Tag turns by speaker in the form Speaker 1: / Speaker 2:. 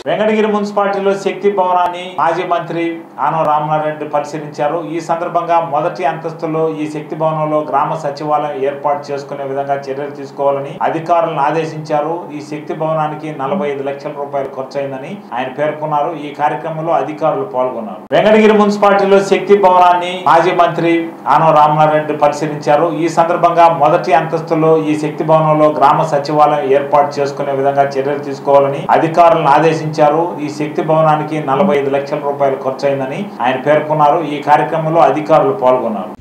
Speaker 1: వెంకటగిరి మున్సిపాలిటీలో శక్తి భవనాన్ని మాజీ మంత్రి ఆనవ రామనారాయణ పరిశీలించారు ఈ సందర్భంగా మొదటి అంతస్తులో ఈ శక్తి భవనంలో గ్రామ సచివాలయం ఏర్పాటు చేసుకునే విధంగా చర్యలు తీసుకోవాలని అధికారులను ఆదేశించారు ఈ శక్తి భవనానికి నలభై ఐదు లక్షల రూపాయలు ఖర్చయిందని ఆయన పేర్కొన్నారు ఈ కార్యక్రమంలో అధికారులు పాల్గొన్నారు వెంకటగిరి మున్సిపాలిటీలో శక్తి భవనాన్ని మాజీ మంత్రి ఆనవ రామనారాయణ పరిశీలించారు ఈ సందర్భంగా మొదటి అంతస్తులో ఈ శక్తి భవనంలో గ్రామ సచివాలయం ఏర్పాటు చేసుకునే విధంగా చర్యలు తీసుకోవాలని అధికారులను ఆదేశించారు ఈ శక్తి భవనానికి నలభై ఐదు లక్షల రూపాయలు ఖర్చయిందని ఆయన పేర్కొన్నారు ఈ కార్యక్రమంలో అధికారులు పాల్గొన్నారు